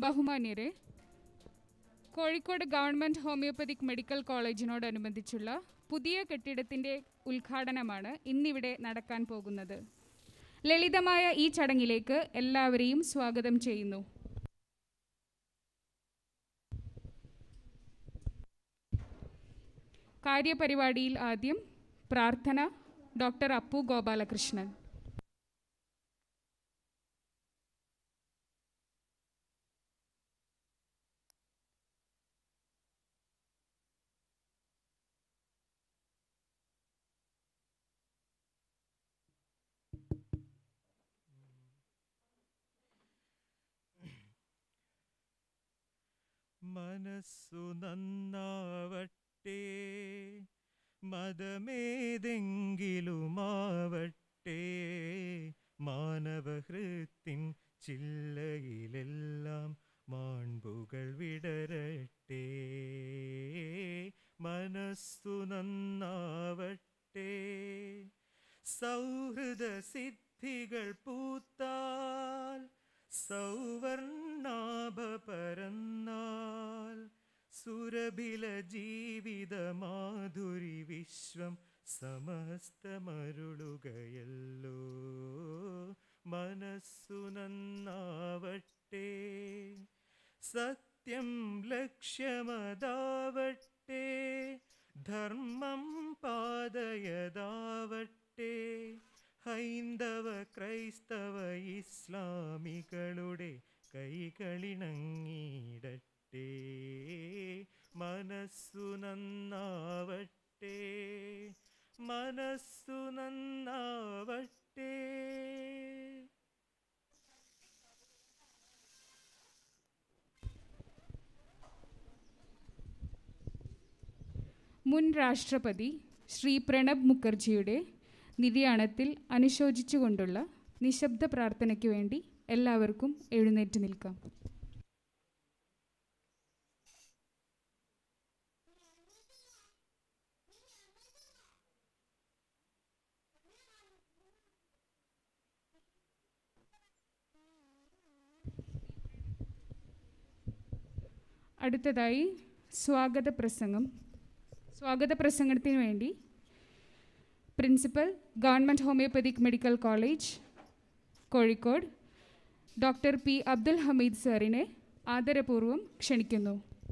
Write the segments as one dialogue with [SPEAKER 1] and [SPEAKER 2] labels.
[SPEAKER 1] ബഹുമാന്യരെ Kozhikode government homoeopathic medical കോളേജിനോടനുബന്ധിച്ചുള്ള പുതിയ കെട്ടിടത്തിൻ്റെ ഉദ്ഘാടനമാണ് ഇന്നിവിടെ നടക്കാൻ പോകുന്നത് ലളിതമായ ഈ ചടങ്ങിലേക്ക് എല്ലാവരെയും സ്വാഗതം ചെയ്യുന്നു കാര്യപരിപാടിയിൽ ആദ്യം പ്രാർത്ഥന ഡോക്ടർ അപ്പു ഗോപാലകൃഷ്ണൻ
[SPEAKER 2] മനസ്സു നന്നാവട്ടെ മതമേതെങ്കിലുമാവട്ടെ മാനവഹൃത്തിൻ ചില്ലയിലെല്ലാം മാൺപുകൾ വിടരട്ടെ മനസ്സു നന്നാവട്ടെ സൗഹൃദ സിദ്ധികൾ പൂത്താൽ സൗവർണാഭ പരന്നാൽ സുരഭില ജീവിത മാധുരി വിശ്വം സമസ്തമരുളുകയല്ലോ മനസ്സു നന്നാവട്ടെ സത്യം ലക്ഷ്യമതാവട്ടെ ധർമ്മം പാതയതാവട്ടെ ഹൈന്ദവ ക്രൈസ്തവ ഇസ്ലാമികളുടെ കൈകളിണങ്ങിയിടട്ടെ മനസ്സു നന്നാവട്ടെ മനസ്സു നന്നാവട്ടെ
[SPEAKER 1] മുൻ രാഷ്ട്രപതി ശ്രീ പ്രണബ് മുഖർജിയുടെ നിര്യാണത്തിൽ അനുശോചിച്ചുകൊണ്ടുള്ള നിശബ്ദ പ്രാർത്ഥനയ്ക്ക് വേണ്ടി എല്ലാവർക്കും എഴുന്നേറ്റ് നിൽക്കാം അടുത്തതായി സ്വാഗത പ്രസംഗം സ്വാഗത പ്രസംഗത്തിന് വേണ്ടി principal government homoeopathic medical college Kozhikode doctor P Abdul Hameed സാറിനെ ആദരപൂർവ്വം ക്ഷണിക്കുന്നു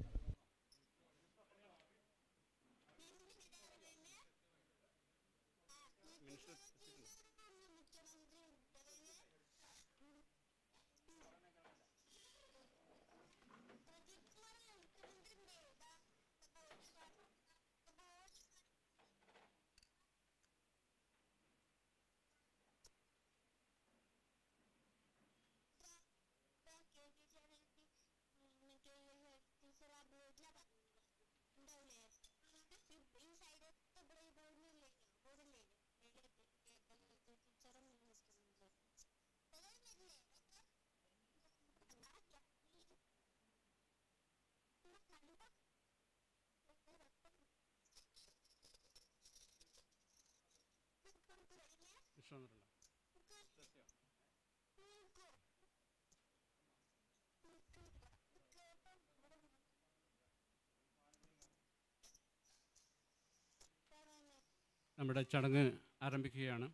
[SPEAKER 3] നമ്മുടെ ചടങ്ങ് ആരംഭിക്കുകയാണ്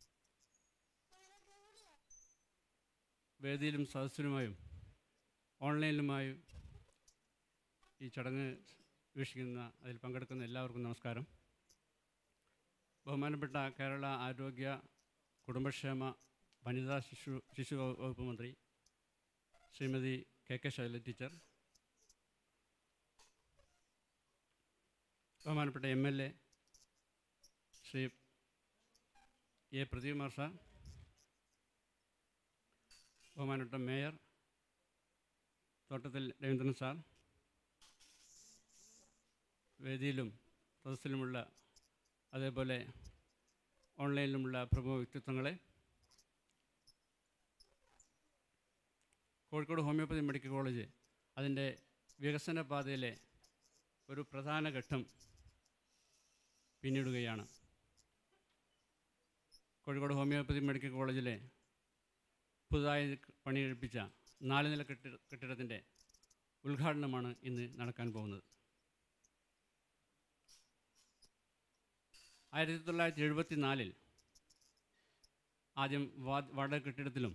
[SPEAKER 3] വേദിയിലും സദസ്സിലുമായും ഓൺലൈനിലുമായും ഈ ചടങ്ങ് വീക്ഷിക്കുന്ന അതിൽ പങ്കെടുക്കുന്ന എല്ലാവർക്കും നമസ്കാരം ബഹുമാനപ്പെട്ട കേരള ആരോഗ്യ കുടുംബക്ഷേമ വനിതാ ശിശു ശിശു വകുപ്പ് മന്ത്രി Shrimati K K Shaila teacher ബഹുമാനപ്പെട്ട M L A Shri A Pradeep sir ബഹുമാനപ്പെട്ട മേയർ തോട്ടത്തിൽ രവീന്ദ്രൻ സാർ വേദിയിലും സദസ്സിലുമുള്ള അതേപോലെ ഓൺലൈനിലുമുള്ള പ്രമുഖ വ്യക്തിത്വങ്ങളെ കോഴിക്കോട് ഹോമിയോപ്പതി മെഡിക്കൽ കോളേജ് അതിൻ്റെ വികസന പാതയിലെ ഒരു പ്രധാന ഘട്ടം പിന്നിടുകയാണ് കോഴിക്കോട് ഹോമിയോപ്പതി മെഡിക്കൽ കോളേജിലെ പുതുതായി പണി കഴിപ്പിച്ച നാല് നില കെട്ടിട കെട്ടിടത്തിൻ്റെ ഉദ്ഘാടനമാണ് ഇന്ന് നടക്കാൻ പോകുന്നത് ആയിരത്തി തൊള്ളായിരത്തി എഴുപത്തി നാലിൽ ആദ്യം വാ വാടക കെട്ടിടത്തിലും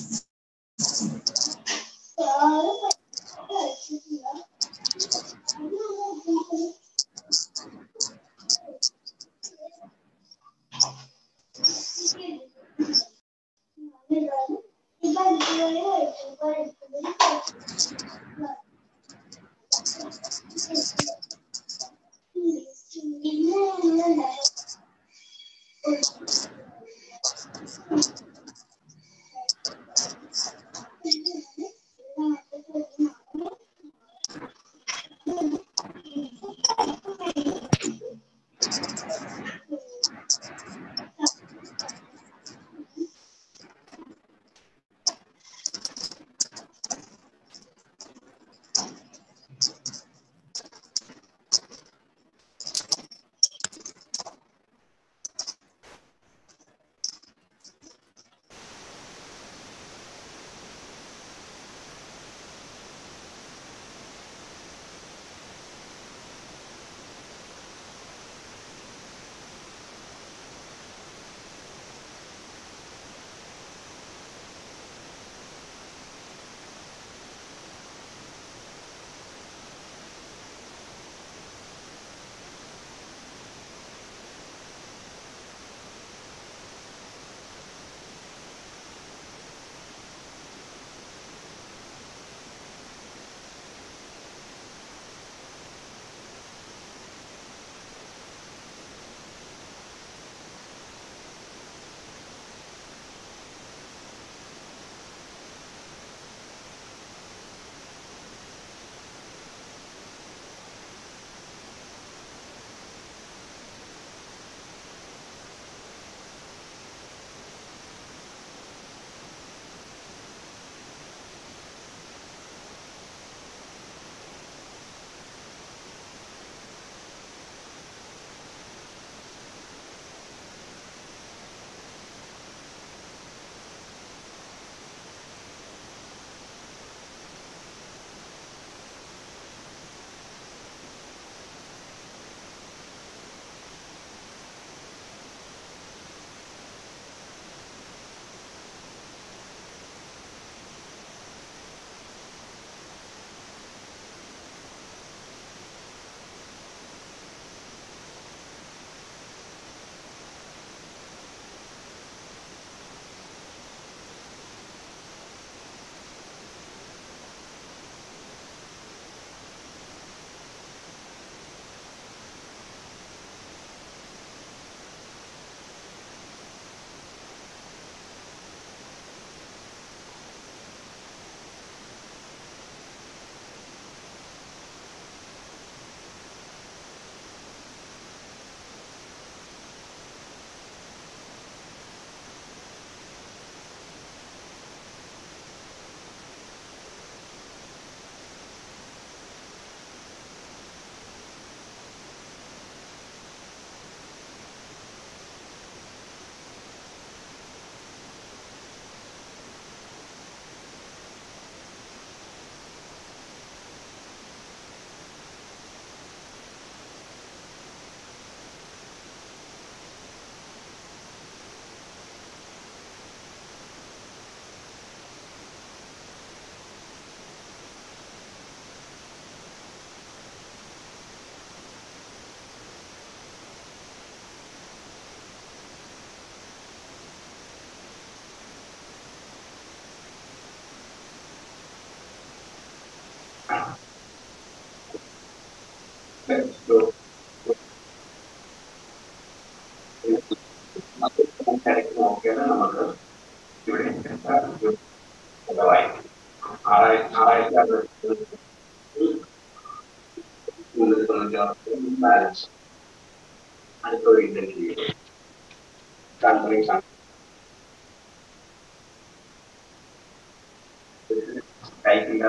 [SPEAKER 4] നോക്കിയാൽ നമുക്ക് ഇവിടെ ചെലവായി ആറായിരത്തി ആറായിരത്തി അറുപത്തി മുന്നൂറ്റി തൊണ്ണൂറ്റി ബാലൻസ് അടുത്ത ഒരു ഇന്റർവ്യൂ കൺട്രീസ് ആണ് ടൈപ്പിംഗ്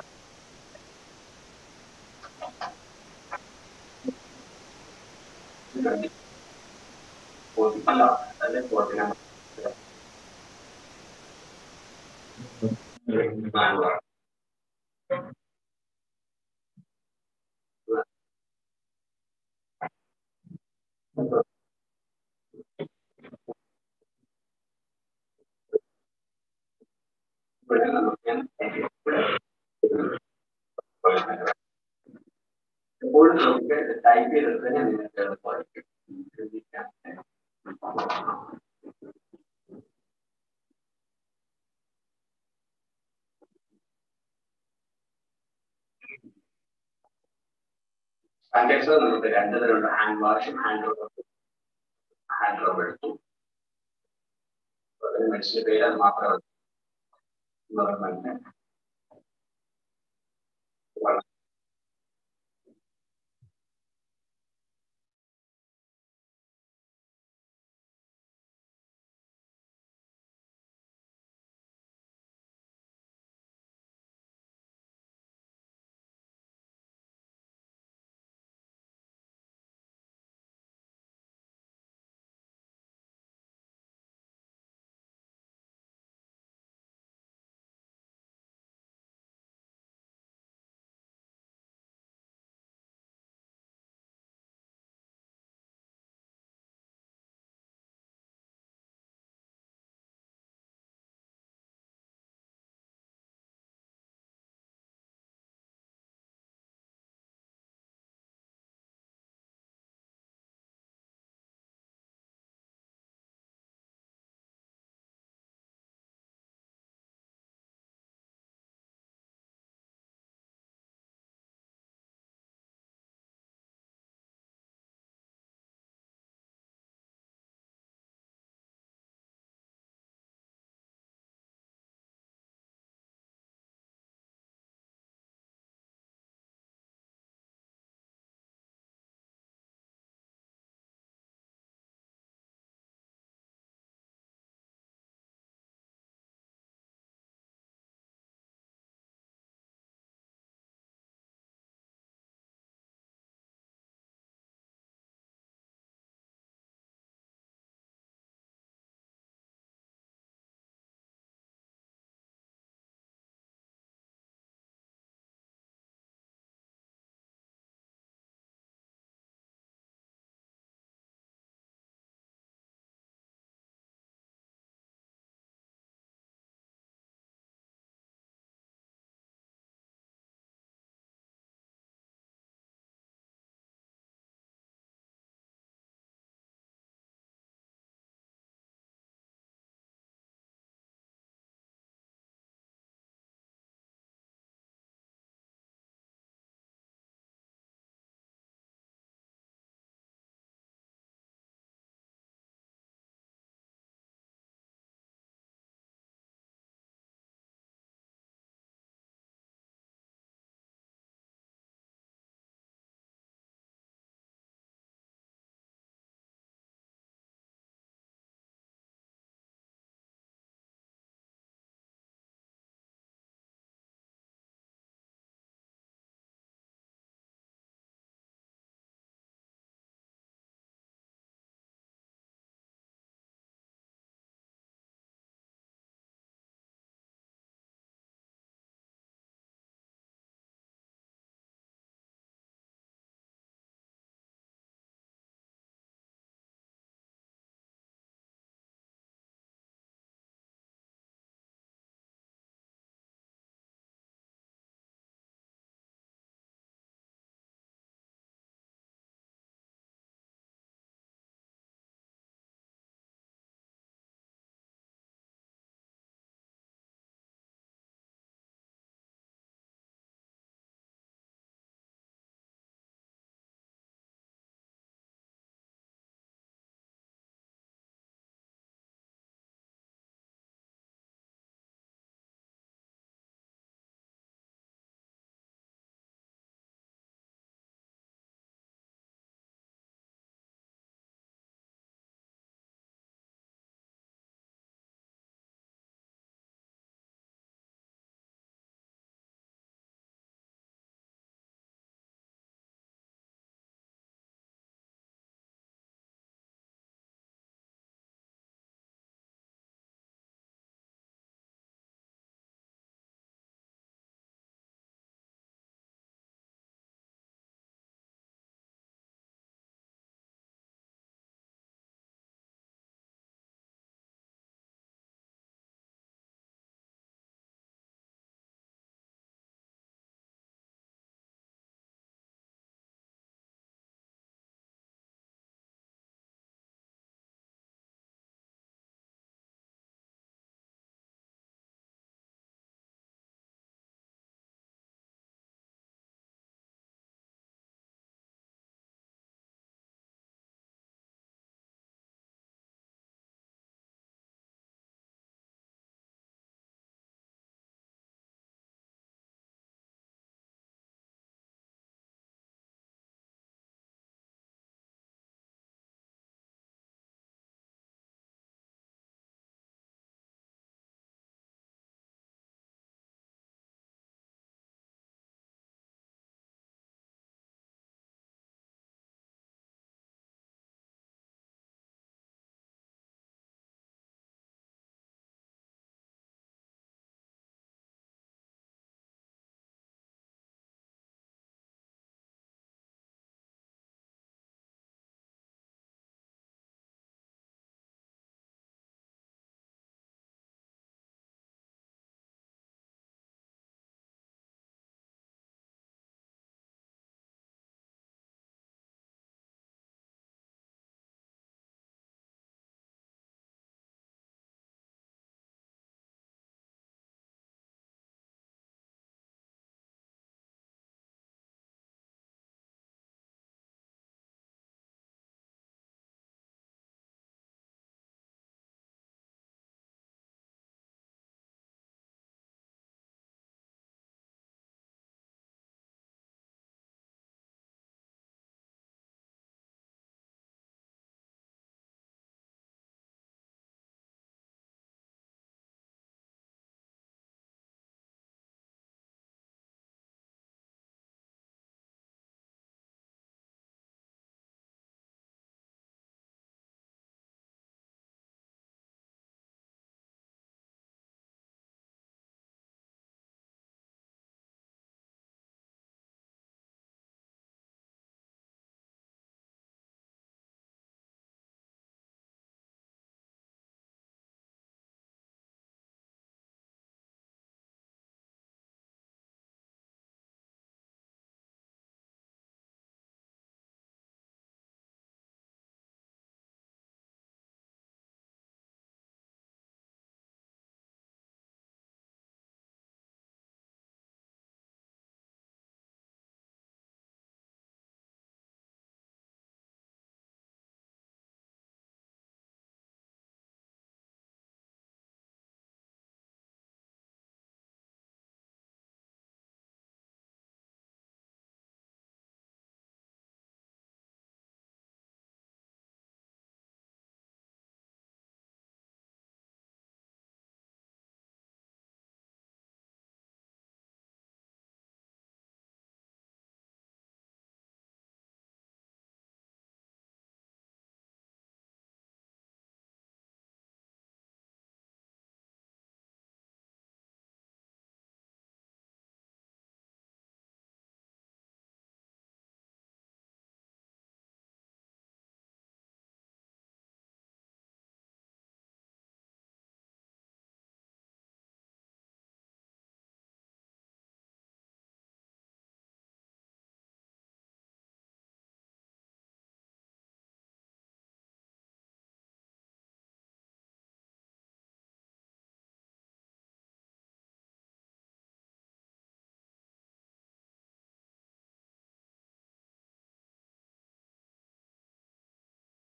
[SPEAKER 4] അല്ല അല്ലെ ഫോർട്ടിനാണ് ഇവിടെ നമുക്ക് ഇവിടെ എപ്പോഴും നമുക്ക് ടൈപ്പ് ചെയ്തിട്ട് തന്നെ നിങ്ങൾക്ക് എളുപ്പമായിരിക്കും ശ്രദ്ധിക്കാം സാനിറ്റൈസർ നമുക്ക് രണ്ട് തരമുണ്ട് ഹാൻഡ് വാഷും ഹാൻഡ് റബ്ബർ ഹാൻഡ് റബ്ബർ എടുത്തു അതിന് മെഡിസിൻ പേര് അത് മാത്രമേ ഗവൺമെന്റ്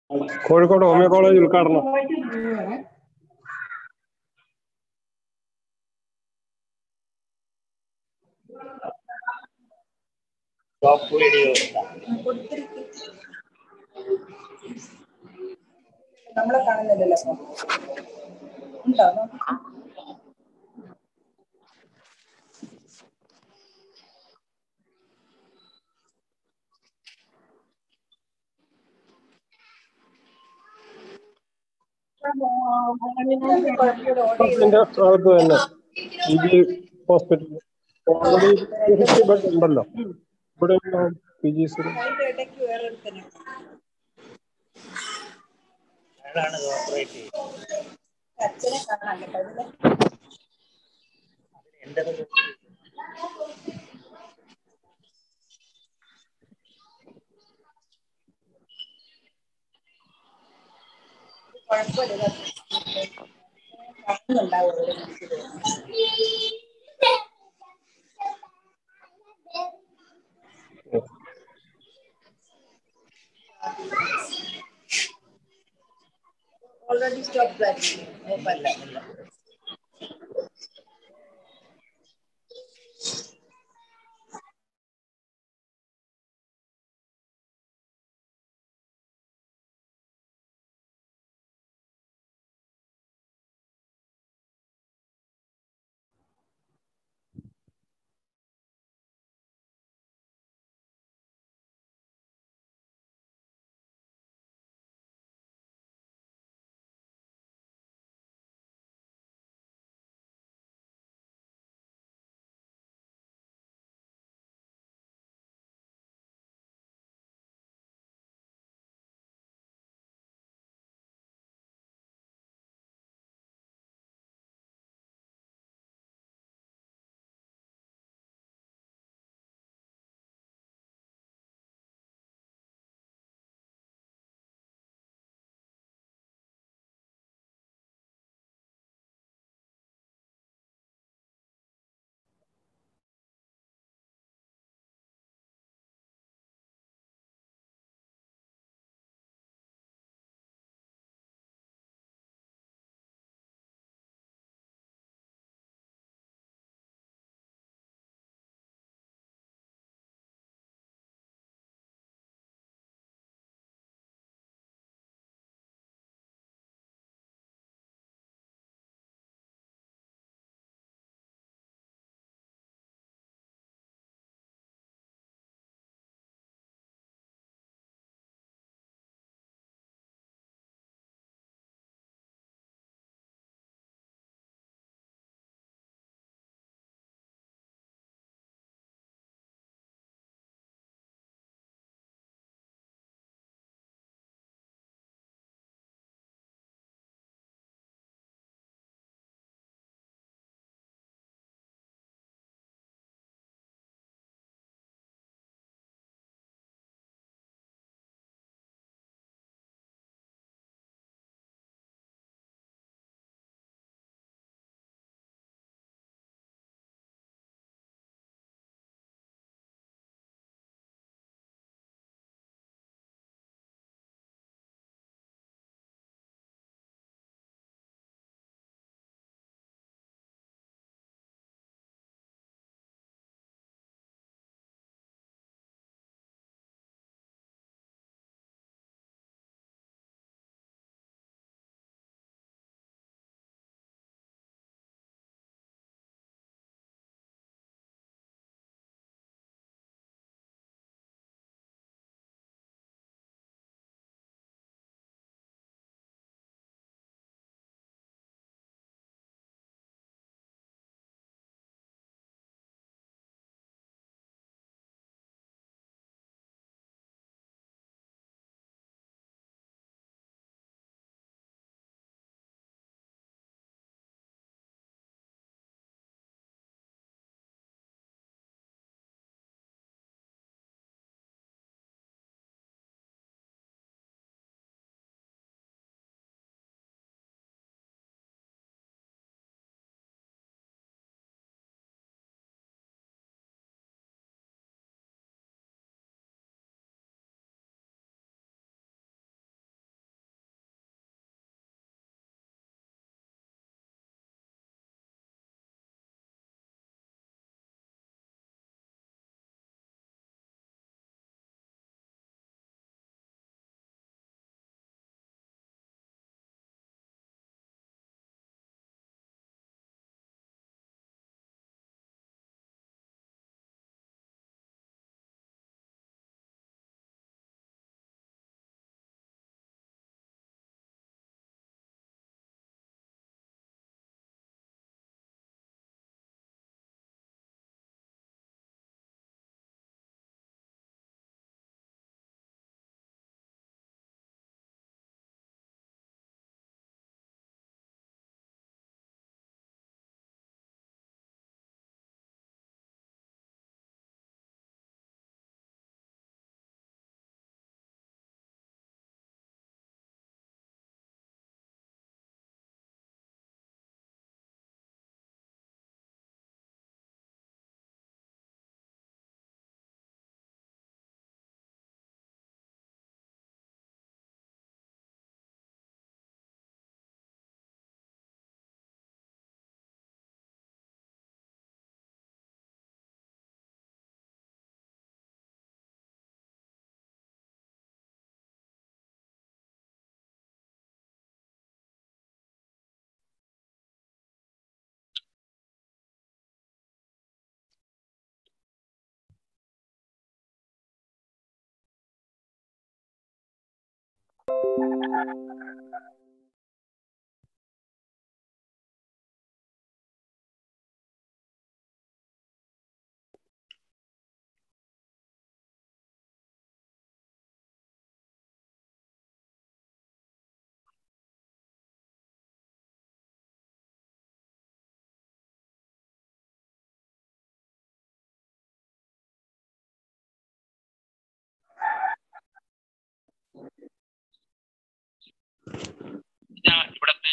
[SPEAKER 5] കോഴിക്കോട് ഹോമിയോ കോളേജ് ഉദ്ഘാടനം
[SPEAKER 6] നമ്മളെ കാണുന്നില്ലല്ലോ അപ്പൊ ഉണ്ടോ
[SPEAKER 5] ഇതിന്റെ അകത്ത് തന്നെ E G hospital already fifty bed ഉണ്ടല്ലോ ഇവിടെ പി ജി സി
[SPEAKER 6] അതിന്റെ ഇടയ്ക്ക് വേറെ ഒരുത്തനെ അച്ഛനെ കാണാൻ കേട്ടോ ഇതില് കുഴപ്പമില്ല കാണുന്നുണ്ടാവും ഒരു മനസ്സിൽ already stopped that. Open.
[SPEAKER 7] ഇവിടത്തെ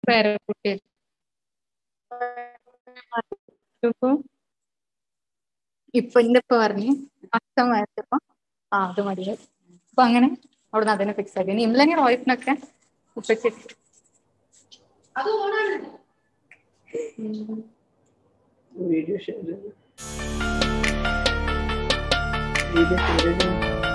[SPEAKER 8] പേരക്കുട്ടി ഇപ്പൊ ഇപ്പൊ എന്റെ ഇപ്പൊ പറഞ്ഞു അച്ഛൻ വരച്ചപ്പോ ആ അത് മതി അപ്പൊ അങ്ങനെ അവിടുന്ന് അതിനെ ഫിക്സ് ആക്കി ഇനി ഇല്ലെങ്കിൽ വൈഫിനൊക്കെ ഉപ്പച്ച്
[SPEAKER 6] വീഡിയോ ഷെയർ ചെയ്തു വീഡിയോ ഷെയർ ചെയ്തു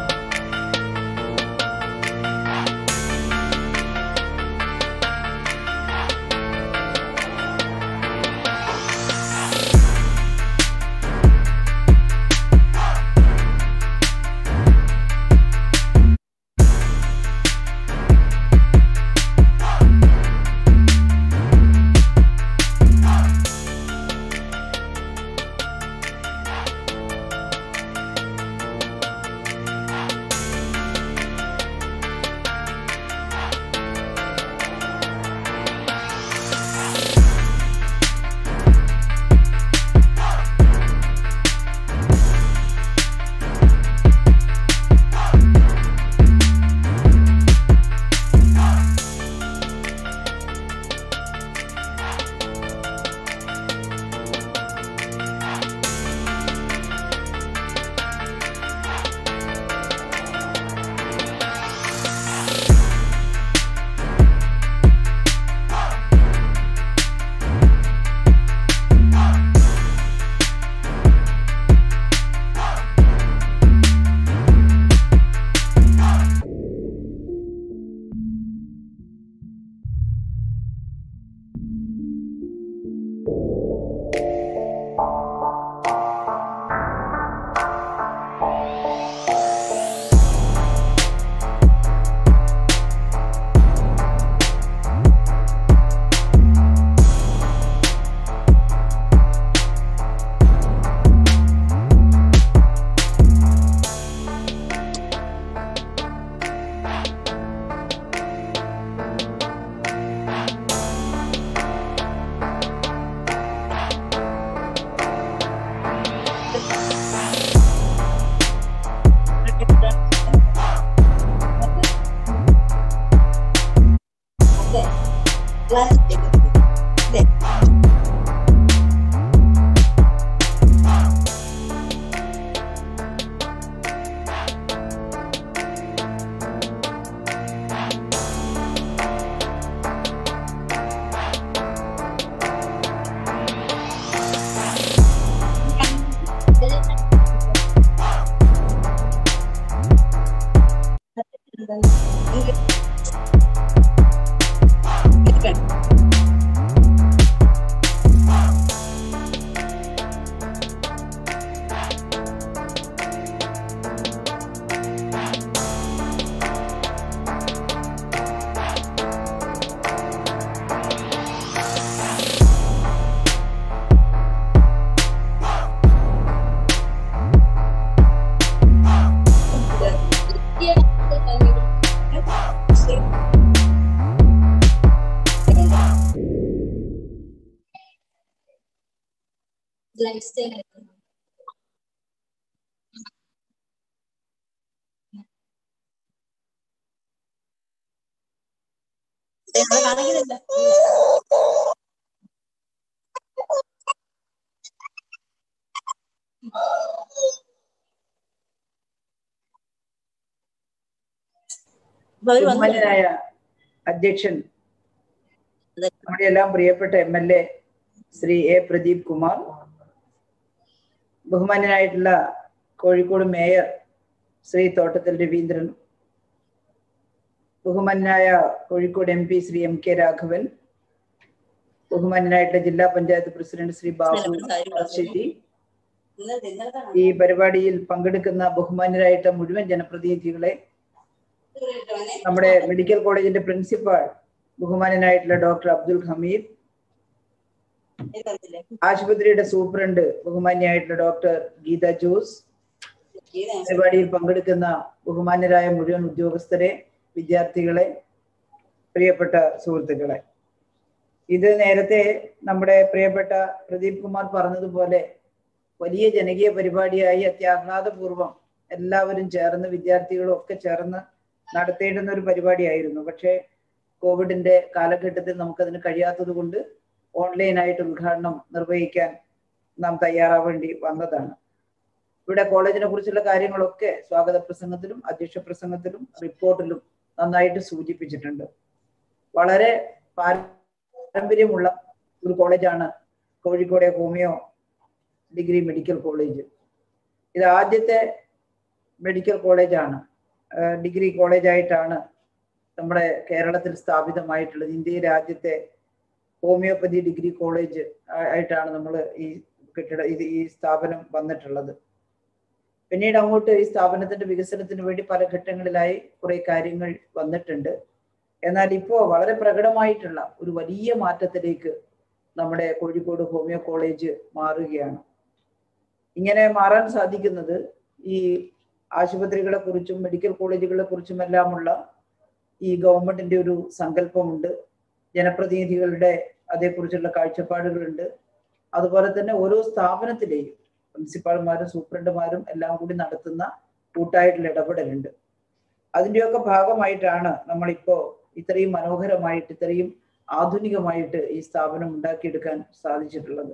[SPEAKER 9] ലൈഫ് സ്റ്റൈൽ കാണിക്കുന്നില്ല
[SPEAKER 6] ബഹുമാന്യനായ അധ്യക്ഷൻ നമ്മുടെ എല്ലാം പ്രിയപ്പെട്ട M L A Shri A Pradeep Kumar ബഹുമാന്യനായിട്ടുള്ള കോഴിക്കോട് മേയർ ശ്രീ തോട്ടത്തിൽ രവീന്ദ്രൻ ബഹുമാന്യനായ Kozhikode M P Shri M K Raghavan ബഹുമാന്യനായിട്ടുള്ള ജില്ലാ പഞ്ചായത്ത് പ്രസിഡന്റ് ശ്രീ ബാബു ശശി ഈ പരിപാടിയിൽ പങ്കെടുക്കുന്ന ബഹുമാന്യരായിട്ടുള്ള മുഴുവൻ ജനപ്രതിനിധികളെ നമ്മുടെ മെഡിക്കൽ കോളേജിന്റെ പ്രിൻസിപ്പാൾ ബഹുമാനനായിട്ടുള്ള ഡോക്ടർ അബ്ദുൽ ഹമീദ് ആശുപത്രിയുടെ സൂപ്രണ്ട് ബഹുമാന്യായിട്ടുള്ള ഡോക്ടർ ഗീത ജോസ് പരിപാടിയിൽ പങ്കെടുക്കുന്ന ബഹുമാന്യരായ മുഴുവൻ ഉദ്യോഗസ്ഥരെ വിദ്യാർത്ഥികളെ പ്രിയപ്പെട്ട സുഹൃത്തുക്കളെ ഇത് നേരത്തെ നമ്മുടെ പ്രിയപ്പെട്ട പ്രദീപ് കുമാർ പറഞ്ഞതുപോലെ വലിയ ജനകീയ പരിപാടിയായി അത്യാഹ്ലാദപൂർവം എല്ലാവരും ചേർന്ന് വിദ്യാർത്ഥികളും ഒക്കെ ചേർന്ന് നടത്തേണ്ടുന്ന ഒരു പരിപാടിയായിരുന്നു പക്ഷേ കോവിഡിന്റെ കാലഘട്ടത്തിൽ നമുക്കതിന് കഴിയാത്തത് കൊണ്ട് ഓൺലൈനായിട്ട് ഉദ്ഘാടനം നിർവഹിക്കാൻ നാം തയ്യാറാവേണ്ടി വന്നതാണ് ഇവിടെ കോളേജിനെ കുറിച്ചുള്ള കാര്യങ്ങളൊക്കെ സ്വാഗത പ്രസംഗത്തിലും അധ്യക്ഷ പ്രസംഗത്തിലും റിപ്പോർട്ടിലും നന്നായിട്ട് സൂചിപ്പിച്ചിട്ടുണ്ട് വളരെ പാരമ്പര്യമുള്ള ഒരു കോളേജാണ് കോഴിക്കോടെ ഹോമിയോ ഡിഗ്രി മെഡിക്കൽ കോളേജ് ഇത് ആദ്യത്തെ മെഡിക്കൽ കോളേജാണ് ആഹ് ഡിഗ്രി കോളേജായിട്ടാണ് നമ്മുടെ കേരളത്തിൽ സ്ഥാപിതമായിട്ടുള്ളത് ഇന്ത്യയിലെ ആദ്യത്തെ ഹോമിയോപ്പതി ഡിഗ്രി കോളേജ് ആ- ആയിട്ടാണ് നമ്മൾ ഈ കെട്ടിട ഇത് ഈ സ്ഥാപനം വന്നിട്ടുള്ളത് പിന്നീട് അങ്ങോട്ട് ഈ സ്ഥാപനത്തിന്റെ വികസനത്തിന് വേണ്ടി പല ഘട്ടങ്ങളിലായി കുറെ കാര്യങ്ങൾ വന്നിട്ടുണ്ട് എന്നാൽ ഇപ്പോൾ വളരെ പ്രകടമായിട്ടുള്ള ഒരു വലിയ മാറ്റത്തിലേക്ക് നമ്മുടെ കോഴിക്കോട് ഹോമിയോ കോളേജ് മാറുകയാണ് ഇങ്ങനെ മാറാൻ സാധിക്കുന്നത് ഈ ആശുപത്രികളെ കുറിച്ചും മെഡിക്കൽ കോളേജുകളെ കുറിച്ചുമെല്ലാമുള്ള ഈ ഗവൺമെന്റിന്റെ ഒരു സങ്കല്പമുണ്ട് ജനപ്രതിനിധികളുടെ അതേക്കുറിച്ചുള്ള കാഴ്ചപ്പാടുകളുണ്ട് അതുപോലെ തന്നെ ഓരോ സ്ഥാപനത്തിലെയും പ്രിൻസിപ്പാൾമാരും സൂപ്രണ്ടുമാരും എല്ലാം കൂടി നടത്തുന്ന കൂട്ടായിട്ടുള്ള ഇടപെടലുണ്ട് അതിൻ്റെയൊക്കെ ഭാഗമായിട്ടാണ് നമ്മളിപ്പോ ഇത്രയും മനോഹരമായിട്ട് ഇത്രയും ആധുനികമായിട്ട് ഈ സ്ഥാപനം ഉണ്ടാക്കിയെടുക്കാൻ സാധിച്ചിട്ടുള്ളത്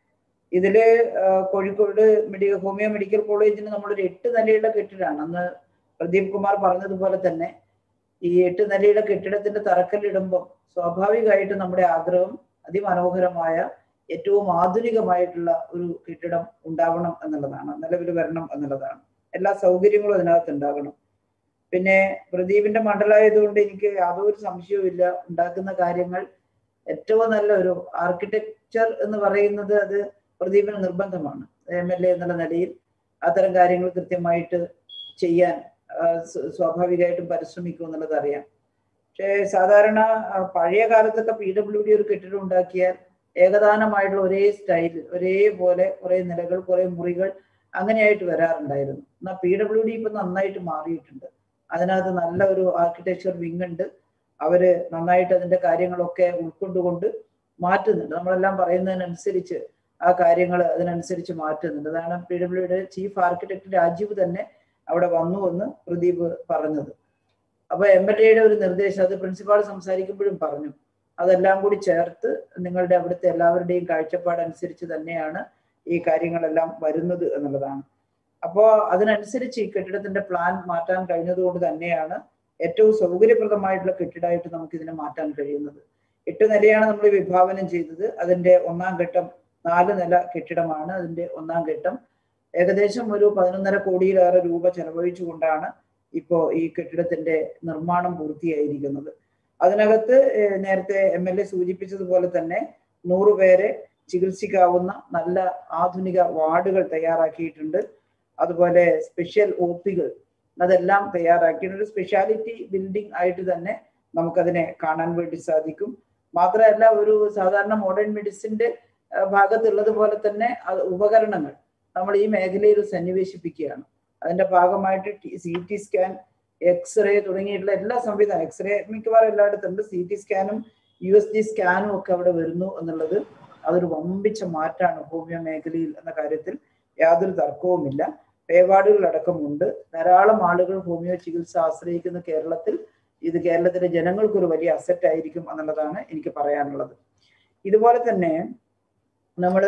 [SPEAKER 6] ഇതില് ആ, കോഴിക്കോട് മെഡിക്കൽ ഹോമിയോ മെഡിക്കൽ കോളേജിന് നമ്മളൊരു എട്ട് നിലയുള്ള കെട്ടിടമാണ് അന്ന് പ്രദീപ് കുമാർ പറഞ്ഞതുപോലെ തന്നെ ഈ എട്ട് നിലയുടെ കെട്ടിടത്തിന്റെ തറക്കല്ലിടുമ്പം സ്വാഭാവികമായിട്ട് നമ്മുടെ ആഗ്രഹം അതിമനോഹരമായ ഏറ്റവും ആധുനികമായിട്ടുള്ള ഒരു കെട്ടിടം ഉണ്ടാവണം എന്നുള്ളതാണ് നിലവിൽ വരണം എന്നുള്ളതാണ് എല്ലാ സൗകര്യങ്ങളും അതിനകത്ത് ഉണ്ടാകണം പിന്നെ പ്രദീപിന്റെ മണ്ഡലമായതുകൊണ്ട് എനിക്ക് യാതൊരു സംശയവുമില്ല ഉണ്ടാക്കുന്ന കാര്യങ്ങൾ ഏറ്റവും നല്ല ഒരു ആർക്കിടെക്ചർ എന്ന് പറയുന്നത് അത് പ്രദീപിന് നിർബന്ധമാണ് എം എൽ എ എന്നുള്ള നിലയിൽ അത്തരം കാര്യങ്ങൾ കൃത്യമായിട്ട് ചെയ്യാൻ ആ, സ്വ- സ്വാഭാവികമായിട്ടും പരിശ്രമിക്കും എന്നുള്ളത് അറിയാം പക്ഷേ സാധാരണ ആ, പഴയ കാലത്തൊക്കെ പി ഡബ്ല്യു ഡി ഒരു കെട്ടിടം ഉണ്ടാക്കിയാൽ ഏകദാനമായിട്ടുള്ള ഒരേ സ്റ്റൈലിൽ ഒരേപോലെ കുറെ നിലകൾ കുറെ മുറികൾ അങ്ങനെയായിട്ട് വരാറുണ്ടായിരുന്നു എന്നാൽ പി ഡബ്ല്യു ഡി ഇപ്പൊ നന്നായിട്ട് മാറിയിട്ടുണ്ട് അതിനകത്ത് നല്ല ഒരു ആർക്കിടെക്ചർ വിങ് ഉണ്ട് അവര് നന്നായിട്ട് അതിന്റെ കാര്യങ്ങളൊക്കെ ഉൾക്കൊണ്ടുകൊണ്ട് മാറ്റുന്നുണ്ട് നമ്മളെല്ലാം പറയുന്നതിനനുസരിച്ച് ആ കാര്യങ്ങൾ അതിനനുസരിച്ച് മാറ്റുന്നുണ്ട് അതാണ് പി ഡബ്ല്യുയുടെ ചീഫ് ആർക്കിടെക്ട് രാജീവ് തന്നെ അവിടെ വന്നു എന്ന് പ്രദീപ് പറഞ്ഞത് അപ്പൊ എം എൽ എയുടെ ഒരു നിർദ്ദേശം അത് പ്രിൻസിപ്പാൾ സംസാരിക്കുമ്പോഴും പറഞ്ഞു അതെല്ലാം കൂടി ചേർത്ത് നിങ്ങളുടെ അവിടുത്തെ എല്ലാവരുടെയും കാഴ്ചപ്പാടനുസരിച്ച് തന്നെയാണ് ഈ കാര്യങ്ങളെല്ലാം വരുന്നത് എന്നുള്ളതാണ് അപ്പോ അതിനനുസരിച്ച് ഈ കെട്ടിടത്തിന്റെ പ്ലാൻ മാറ്റാൻ കഴിഞ്ഞതുകൊണ്ട് തന്നെയാണ് ഏറ്റവും സൗകര്യപ്രദമായിട്ടുള്ള കെട്ടിടമായിട്ട് നമുക്ക് ഇതിനെ മാറ്റാൻ കഴിയുന്നത് എട്ട് നിലയാണ് നമ്മൾ വിഭാവനം ചെയ്തത് അതിന്റെ ഒന്നാം ഘട്ടം നാല് നില കെട്ടിടമാണ് അതിന്റെ ഒന്നാം ഘട്ടം ഏകദേശം ഒരു പതിനൊന്നര കോടിയിലേറെ രൂപ ചെലവഴിച്ചുകൊണ്ടാണ് ഇപ്പോൾ ഈ കെട്ടിടത്തിന്റെ നിർമ്മാണം പൂർത്തിയായിരിക്കുന്നത് അതിനകത്ത് ഏഹ്, നേരത്തെ എം എൽ എ സൂചിപ്പിച്ചതുപോലെ തന്നെ നൂറ് പേരെ ചികിത്സിക്കാവുന്ന നല്ല ആധുനിക വാർഡുകൾ തയ്യാറാക്കിയിട്ടുണ്ട് അതുപോലെ സ്പെഷ്യൽ ഒ പികൾ അതെല്ലാം തയ്യാറാക്കിയിട്ടുണ്ട് ഒരു സ്പെഷ്യാലിറ്റി ബിൽഡിംഗ് ആയിട്ട് തന്നെ നമുക്കതിനെ കാണാൻ വേണ്ടി സാധിക്കും മാത്രമല്ല ഒരു സാധാരണ മോഡേൺ മെഡിസിന്റെ ആ, ഭാഗത്തുള്ളത് പോലെ തന്നെ അത് ഉപകരണങ്ങൾ നമ്മൾ ഈ മേഖലയിൽ സന്നിവേശിപ്പിക്കുകയാണ് അതിന്റെ ഭാഗമായിട്ട് സി ടി സ്കാൻ എക്സ്റേ തുടങ്ങിയിട്ടുള്ള എല്ലാ സംവിധാനം എക്സ്റേ മിക്കവാറും എല്ലായിടത്തും ഉണ്ട് സി ടി സ്കാനും യു എസ് ജി സ്കാനും ഒക്കെ അവിടെ വരുന്നു എന്നുള്ളത് അതൊരു വമ്പിച്ച മാറ്റാണ് ഹോമിയോ മേഖലയിൽ എന്ന കാര്യത്തിൽ യാതൊരു തർക്കവുമില്ല പേവാർഡുകൾ അടക്കമുണ്ട് ധാരാളം ആളുകൾ ഹോമിയോ ചികിത്സ ആശ്രയിക്കുന്ന കേരളത്തിൽ ഇത് കേരളത്തിലെ ജനങ്ങൾക്കൊരു വലിയ അസറ്റ് ആയിരിക്കും എന്നുള്ളതാണ് എനിക്ക് പറയാനുള്ളത് ഇതുപോലെ തന്നെ നമ്മൾ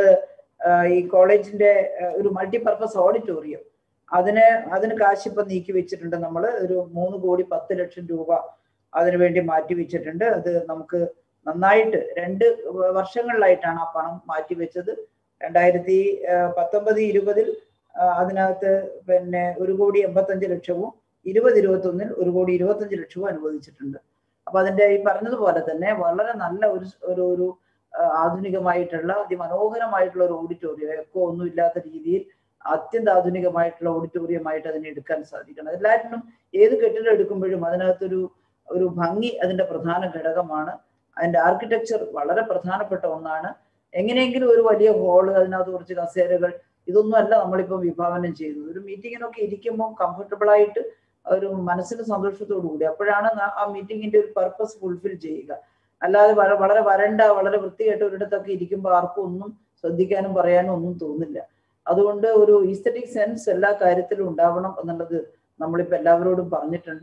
[SPEAKER 6] ഈ കോളേജിന്റെ ആ, ഒരു മൾട്ടിപർപ്പസ് ഓഡിറ്റോറിയം അതിന് അതിന് കാശ് ഇപ്പം നീക്കി വെച്ചിട്ടുണ്ട് നമ്മൾ ഒരു മൂന്ന് കോടി പത്ത് ലക്ഷം രൂപ അതിനു വേണ്ടി മാറ്റി വെച്ചിട്ടുണ്ട് അത് നമുക്ക് നന്നായിട്ട് രണ്ട് വർഷങ്ങളിലായിട്ടാണ് ആ പണം മാറ്റി വെച്ചത് രണ്ടായിരത്തി ആ, പത്തൊമ്പത് ഇരുപതിൽ ആ, അതിനകത്ത് പിന്നെ ഒരു കോടി എൺപത്തഞ്ച് ലക്ഷവും ഇരുപത് ഇരുപത്തൊന്നിൽ ഒരു കോടി ഇരുപത്തഞ്ച് ലക്ഷവും അനുവദിച്ചിട്ടുണ്ട് അപ്പൊ അതിന്റെ ഈ പറഞ്ഞതുപോലെ തന്നെ വളരെ നല്ല ഒരു ഒരു ഒരു ആ, ആധുനികമായിട്ടുള്ള അതിമനോഹരമായിട്ടുള്ള ഒരു ഓഡിറ്റോറിയം എക്കോ ഒന്നും ഇല്ലാത്ത രീതിയിൽ അത്യന്താധുനികമായിട്ടുള്ള ഓഡിറ്റോറിയമായിട്ട് അതിനെ എടുക്കാൻ സാധിക്കണം എല്ലാറ്റിനും ഏത് കെട്ടിടം എടുക്കുമ്പോഴും അതിനകത്തൊരു ഒരു ഭംഗി അതിന്റെ പ്രധാന ഘടകമാണ് അതിന്റെ ആർക്കിടെക്ചർ വളരെ പ്രധാനപ്പെട്ട ഒന്നാണ് എങ്ങനെയെങ്കിലും ഒരു വലിയ ഹോള് അതിനകത്ത് കുറച്ച് കസേരകൾ ഇതൊന്നും അല്ല നമ്മളിപ്പോൾ വിഭാവനം ചെയ്യുന്നത് ഒരു മീറ്റിങ്ങിനൊക്കെ ഇരിക്കുമ്പോൾ കംഫർട്ടബിൾ ആയിട്ട് ഒരു മനസ്സിന് സന്തോഷത്തോടു കൂടി അപ്പോഴാണ് ന- ആ മീറ്റിങ്ങിന്റെ ഒരു പർപ്പസ് ഫുൾഫിൽ ചെയ്യുക അല്ലാതെ വര- വളരെ വരണ്ട വളരെ വൃത്തികെട്ട ഒരിടത്തൊക്കെ ഇരിക്കുമ്പോൾ ആർക്കും ഒന്നും ശ്രദ്ധിക്കാനും പറയാനും ഒന്നും തോന്നില്ല അതുകൊണ്ട് ഒരു ഈസ്തറ്റിക് സെൻസ് എല്ലാ കാര്യത്തിലും ഉണ്ടാവണം എന്നുള്ളത് നമ്മളിപ്പോൾ എല്ലാവരോടും പറഞ്ഞിട്ടുണ്ട്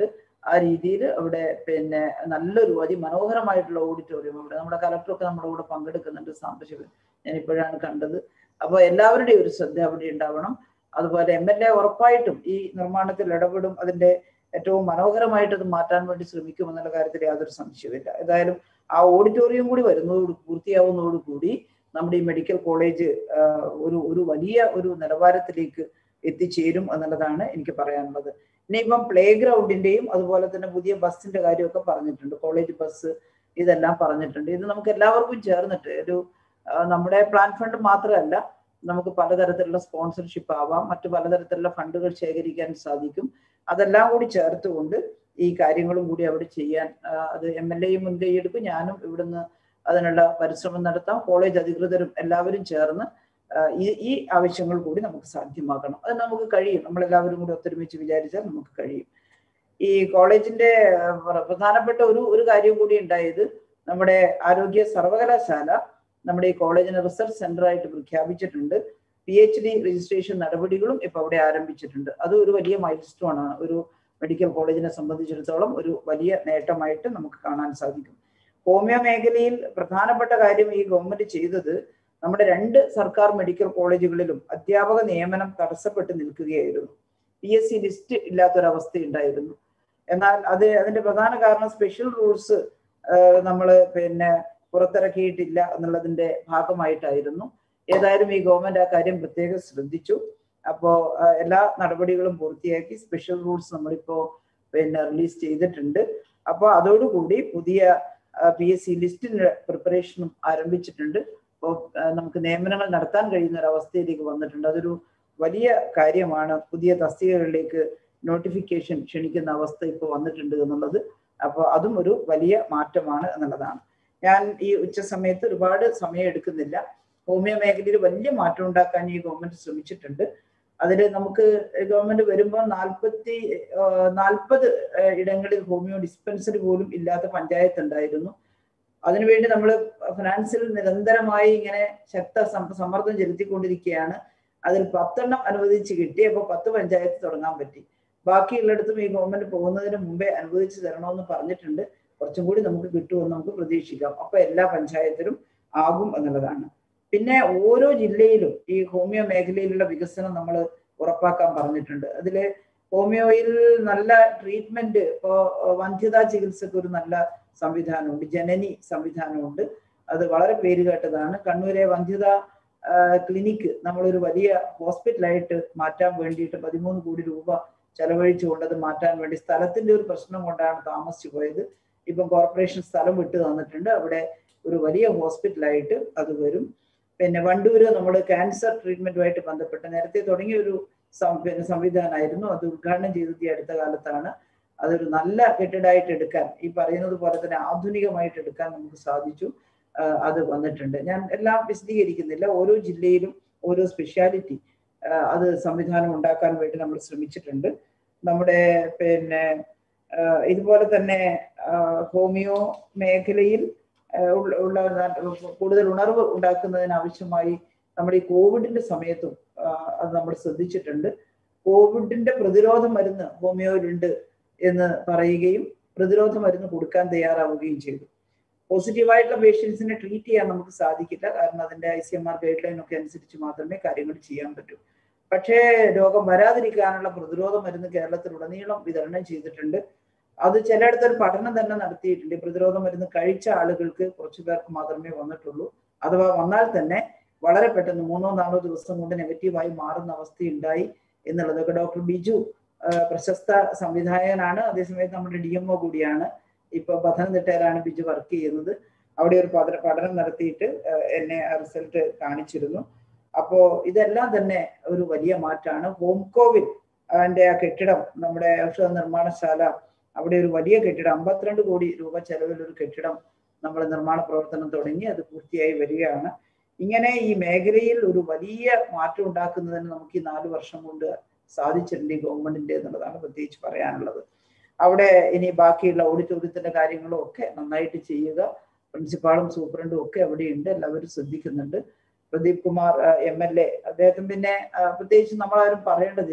[SPEAKER 6] ആ രീതിയിൽ അവിടെ പിന്നെ നല്ലൊരു അതിമനോഹരമായിട്ടുള്ള ഓഡിറ്റോറിയം അവിടെ നമ്മുടെ കലക്ടറൊക്കെ നമ്മുടെ കൂടെ പങ്കെടുക്കുന്നുണ്ട് സാംബശിവൻ ഞാൻ ഇപ്പോഴാണ് കണ്ടത് അപ്പോൾ എല്ലാവരുടെയും ഒരു ശ്രദ്ധ അവിടെ ഉണ്ടാവണം അതുപോലെ എം എൽ എ ഉറപ്പായിട്ടും ഈ നിർമ്മാണത്തിൽ ഇടപെടും അതിന്റെ ഏറ്റവും മനോഹരമായിട്ട് അത് മാറ്റാൻ വേണ്ടി ശ്രമിക്കും എന്നുള്ള കാര്യത്തിൽ യാതൊരു സംശയവുമില്ല ഏതായാലും ആ ഓഡിറ്റോറിയം കൂടി വരുന്നതോട് പൂർത്തിയാവുന്നതോടുകൂടി നമ്മുടെ ഈ മെഡിക്കൽ കോളേജ് ആ, ഒരു ഒരു വലിയ ഒരു നിലവാരത്തിലേക്ക് എത്തിച്ചേരും എന്നുള്ളതാണ് എനിക്ക് പറയാനുള്ളത് ഇനിയിപ്പം പ്ലേ ഗ്രൗണ്ടിന്റെയും അതുപോലെ തന്നെ പുതിയ ബസ്സിന്റെ കാര്യമൊക്കെ പറഞ്ഞിട്ടുണ്ട് കോളേജ് ബസ് ഇതെല്ലാം പറഞ്ഞിട്ടുണ്ട് ഇത് നമുക്ക് എല്ലാവർക്കും ചേർന്നിട്ട് ഒരു ആ, നമ്മുടെ പ്ലാൻ ഫണ്ട് മാത്രമല്ല നമുക്ക് പലതരത്തിലുള്ള സ്പോൺസർഷിപ്പ് ആവാം മറ്റു പലതരത്തിലുള്ള ഫണ്ടുകൾ ശേഖരിക്കാൻ സാധിക്കും അതെല്ലാം കൂടി ചേർത്തുകൊണ്ട് ഈ കാര്യങ്ങളും കൂടി അവിടെ ചെയ്യാൻ ആ, അത് എം എൽ എയും മുൻകൈയെടുക്കും ഞാനും ഇവിടുന്ന് അതിനുള്ള പരിശ്രമം നടത്താം കോളേജ് അധികൃതരും എല്ലാവരും ചേർന്ന് ആ, ഈ ഈ ആവശ്യങ്ങൾ കൂടി നമുക്ക് സാധ്യമാക്കണം അത് നമുക്ക് കഴിയും നമ്മളെല്ലാവരും കൂടി ഒത്തൊരുമിച്ച് വിചാരിച്ചാൽ നമുക്ക് കഴിയും ഈ കോളേജിന്റെ ആ, പ്ര- പ്രധാനപ്പെട്ട ഒരു ഒരു കാര്യം കൂടി ഉണ്ടായത് നമ്മുടെ ആരോഗ്യ സർവകലാശാല നമ്മുടെ ഈ കോളേജിനെ റിസർച്ച് സെന്റർ ആയിട്ട് പ്രഖ്യാപിച്ചിട്ടുണ്ട് പി എച്ച് ഡി രജിസ്ട്രേഷൻ നടപടികളും ഇപ്പൊ അവിടെ ആരംഭിച്ചിട്ടുണ്ട് അത് ഒരു വലിയ മൈൽ സ്റ്റോൺ ആണ് ഒരു മെഡിക്കൽ കോളേജിനെ സംബന്ധിച്ചിടത്തോളം ഒരു വലിയ നേട്ടമായിട്ട് നമുക്ക് കാണാൻ സാധിക്കും ഹോമിയോ മേഖലയിൽ പ്രധാനപ്പെട്ട കാര്യം ഈ ഗവൺമെന്റ് ചെയ്തത് നമ്മുടെ രണ്ട് സർക്കാർ മെഡിക്കൽ കോളേജുകളിലും അധ്യാപക നിയമനം തടസ്സപ്പെട്ട് നിൽക്കുകയായിരുന്നു പി എസ് സി ലിസ്റ്റ് ഇല്ലാത്തൊരവസ്ഥ ഉണ്ടായിരുന്നു എന്നാൽ അത് അതിന്റെ പ്രധാന കാരണം സ്പെഷ്യൽ റൂൾസ് നമ്മൾ പിന്നെ പുറത്തിറക്കിയിട്ടില്ല എന്നുള്ളതിന്റെ ഭാഗമായിട്ടായിരുന്നു ഏതായാലും ഈ ഗവൺമെന്റ് ആ കാര്യം പ്രത്യേകം ശ്രദ്ധിച്ചു അപ്പോ ആ, എല്ലാ നടപടികളും പൂർത്തിയാക്കി സ്പെഷ്യൽ റൂൾസ് നമ്മളിപ്പോ പിന്നെ റിലീസ് ചെയ്തിട്ടുണ്ട് അപ്പോൾ അതോടുകൂടി പുതിയ പി എസ് സി ലിസ്റ്റിന്റെ പ്രിപ്പറേഷനും ആരംഭിച്ചിട്ടുണ്ട് അപ്പോൾ നമുക്ക് നിയമനങ്ങൾ നടത്താൻ കഴിയുന്ന ഒരു അവസ്ഥയിലേക്ക് വന്നിട്ടുണ്ട് അതൊരു വലിയ കാര്യമാണ് പുതിയ തസ്തികകളിലേക്ക് നോട്ടിഫിക്കേഷൻ ക്ഷണിക്കുന്ന അവസ്ഥ ഇപ്പോൾ വന്നിട്ടുണ്ട് എന്നുള്ളത് അപ്പോൾ അതും ഒരു വലിയ മാറ്റമാണ് എന്നുള്ളതാണ് ഞാൻ ഈ ഉച്ച സമയത്ത് ഒരുപാട് സമയം എടുക്കുന്നില്ല ഹോമിയോ മേഖലയിൽ വലിയ മാറ്റം ഉണ്ടാക്കാൻ ഈ ഗവൺമെന്റ് ശ്രമിച്ചിട്ടുണ്ട് അതിൽ നമുക്ക് ഗവൺമെന്റ് വരുമ്പോൾ നാൽപ്പത്തി നാൽപ്പത് ഇടങ്ങളിൽ ഹോമിയോ ഡിസ്പെൻസറി പോലും ഇല്ലാത്ത പഞ്ചായത്ത് ഉണ്ടായിരുന്നു അതിനുവേണ്ടി നമ്മൾ ഫിനാൻസിൽ നിരന്തരമായി ഇങ്ങനെ ശക്ത സം- സമ്മർദ്ദം ചെലുത്തിക്കൊണ്ടിരിക്കുകയാണ് അതിൽ പത്തെണ്ണം അനുവദിച്ച് കിട്ടി അപ്പോൾ പത്ത് പഞ്ചായത്ത് തുടങ്ങാൻ പറ്റി ബാക്കിയുള്ളിടത്തും ഈ ഗവൺമെന്റ് പോകുന്നതിന് മുമ്പേ അനുവദിച്ച് തരണമെന്ന് പറഞ്ഞിട്ടുണ്ട് കുറച്ചും കൂടി നമുക്ക് കിട്ടുമെന്ന് നമുക്ക് പ്രതീക്ഷിക്കാം അപ്പൊ എല്ലാ പഞ്ചായത്തിലും ആകും എന്നുള്ളതാണ് പിന്നെ ഓരോ ജില്ലയിലും ഈ ഹോമിയോ മേഖലയിലുള്ള വികസനം നമ്മൾ ഉറപ്പാക്കാൻ പറഞ്ഞിട്ടുണ്ട് അതില് ഹോമിയോയിൽ നല്ല ട്രീറ്റ്മെന്റ് ഇപ്പോ വന്ധ്യതാ ചികിത്സക്ക് ഒരു നല്ല സംവിധാനമുണ്ട് ജനനി സംവിധാനമുണ്ട് അത് വളരെ പേര് കേട്ടതാണ് കണ്ണൂരെ വന്ധ്യത ക്ലിനിക്ക് നമ്മളൊരു വലിയ ഹോസ്പിറ്റലായിട്ട് മാറ്റാൻ വേണ്ടിയിട്ട് പതിമൂന്ന് കോടി രൂപ ചെലവഴിച്ചുകൊണ്ട് അത് മാറ്റാൻ വേണ്ടി സ്ഥലത്തിന്റെ ഒരു പ്രശ്നം കൊണ്ടാണ് താമസിച്ചു പോയത് ഇപ്പം കോർപ്പറേഷൻ സ്ഥലം വിട്ടു തന്നിട്ടുണ്ട് അവിടെ ഒരു വലിയ ഹോസ്പിറ്റലായിട്ട് അത് വരും പിന്നെ വണ്ടൂര് നമ്മൾ ക്യാൻസർ ട്രീറ്റ്മെന്റുമായിട്ട് ബന്ധപ്പെട്ട് നേരത്തെ തുടങ്ങിയ ഒരു സം- പിന്നെ സംവിധാനമായിരുന്നു അത് ഉദ്ഘാടനം ചെയ്തത് ഈ അടുത്ത കാലത്താണ് അതൊരു നല്ല കെട്ടിടമായിട്ട് എടുക്കാൻ ഈ പറയുന്നത് പോലെ തന്നെ ആധുനികമായിട്ട് എടുക്കാൻ നമുക്ക് സാധിച്ചു ആ, അത് വന്നിട്ടുണ്ട് ഞാൻ എല്ലാം വിശദീകരിക്കുന്നില്ല ഓരോ ജില്ലയിലും ഓരോ സ്പെഷ്യാലിറ്റി അത് സംവിധാനം ഉണ്ടാക്കാൻ വേണ്ടി നമ്മൾ ശ്രമിച്ചിട്ടുണ്ട് നമ്മുടെ പിന്നെ ആ, ഇതുപോലെ തന്നെ ആ, ഹോമിയോ മേഖലയിൽ ആ, ഉള്ള- ഉള്ള കൂടുതൽ ഉണർവ് ഉണ്ടാക്കുന്നതിന് ആവശ്യമായി നമ്മുടെ ഈ കോവിഡിന്റെ സമയത്തും ആ, അത് നമ്മൾ ശ്രദ്ധിച്ചിട്ടുണ്ട് കോവിഡിന്റെ പ്രതിരോധ മരുന്ന് ഹോമിയോയിലുണ്ട് എന്ന് പറയുകയും പ്രതിരോധ മരുന്ന് കൊടുക്കാൻ തയ്യാറാവുകയും ചെയ്തു പോസിറ്റീവായിട്ടുള്ള പേഷ്യൻസിനെ ട്രീറ്റ് ചെയ്യാൻ നമുക്ക് സാധിക്കില്ല കാരണം അതിന്റെ I C M R guideline ഒക്കെ അനുസരിച്ച് മാത്രമേ കാര്യങ്ങൾ ചെയ്യാൻ പറ്റൂ പക്ഷേ രോഗം വരാതിരിക്കാനുള്ള പ്രതിരോധ മരുന്ന് കേരളത്തിലുടനീളം വിതരണം ചെയ്തിട്ടുണ്ട് അത് ചിലയിടത്ത് ഒരു പഠനം തന്നെ നടത്തിയിട്ടുണ്ട് ഈ പ്രതിരോധ മരുന്ന് കഴിച്ച ആളുകൾക്ക് കുറച്ചു പേർക്ക് മാത്രമേ വന്നിട്ടുള്ളൂ അഥവാ വന്നാൽ തന്നെ വളരെ പെട്ടെന്ന് മൂന്നോ നാലോ ദിവസം കൊണ്ട് നെഗറ്റീവായി മാറുന്ന അവസ്ഥയുണ്ടായി എന്നുള്ളതൊക്കെ ഡോക്ടർ ബിജു ആ, പ്രശസ്ത സംവിധായകനാണ് അതേസമയത്ത് നമ്മുടെ ഡി എം ഒ കൂടിയാണ് ഇപ്പൊ പത്തനംതിട്ടയിലാണ് ബിജു വർക്ക് ചെയ്യുന്നത് അവിടെ ഒരു പഠന പഠനം നടത്തിയിട്ട് ആ, എന്നെ ആ റിസൾട്ട് കാണിച്ചിരുന്നു അപ്പോ ഇതെല്ലാം തന്നെ ഒരു വലിയ മാറ്റാണ് ഹോം കോവിൽ അതിന്റെ ആ കെട്ടിടം നമ്മുടെ ഔഷധ നിർമ്മാണശാല അവിടെ ഒരു വലിയ കെട്ടിടം അമ്പത്തിരണ്ട് കോടി രൂപ ചെലവിൽ ഒരു കെട്ടിടം നമ്മൾ നിർമ്മാണ പ്രവർത്തനം തുടങ്ങി അത് പൂർത്തിയായി വരികയാണ് ഇങ്ങനെ ഈ മേഖലയിൽ ഒരു വലിയ മാറ്റം ഉണ്ടാക്കുന്നതിന് നമുക്ക് ഈ നാല് വർഷം കൊണ്ട് സാധിച്ചിട്ടുണ്ട് ഈ ഗവൺമെന്റിന്റെ എന്നുള്ളതാണ് പ്രത്യേകിച്ച് പറയാനുള്ളത് അവിടെ ഇനി ബാക്കിയുള്ള ഓഡിറ്റോറിയത്തിന്റെ കാര്യങ്ങളും ഒക്കെ നന്നായിട്ട് ചെയ്യുക പ്രിൻസിപ്പാളും സൂപ്രണ്ടും ഒക്കെ അവിടെയുണ്ട് എല്ലാവരും ശ്രദ്ധിക്കുന്നുണ്ട് Pradeep Kumar M L A അദ്ദേഹം പിന്നെ ആ, പ്രത്യേകിച്ച് നമ്മളാരും പറയേണ്ടതില്ല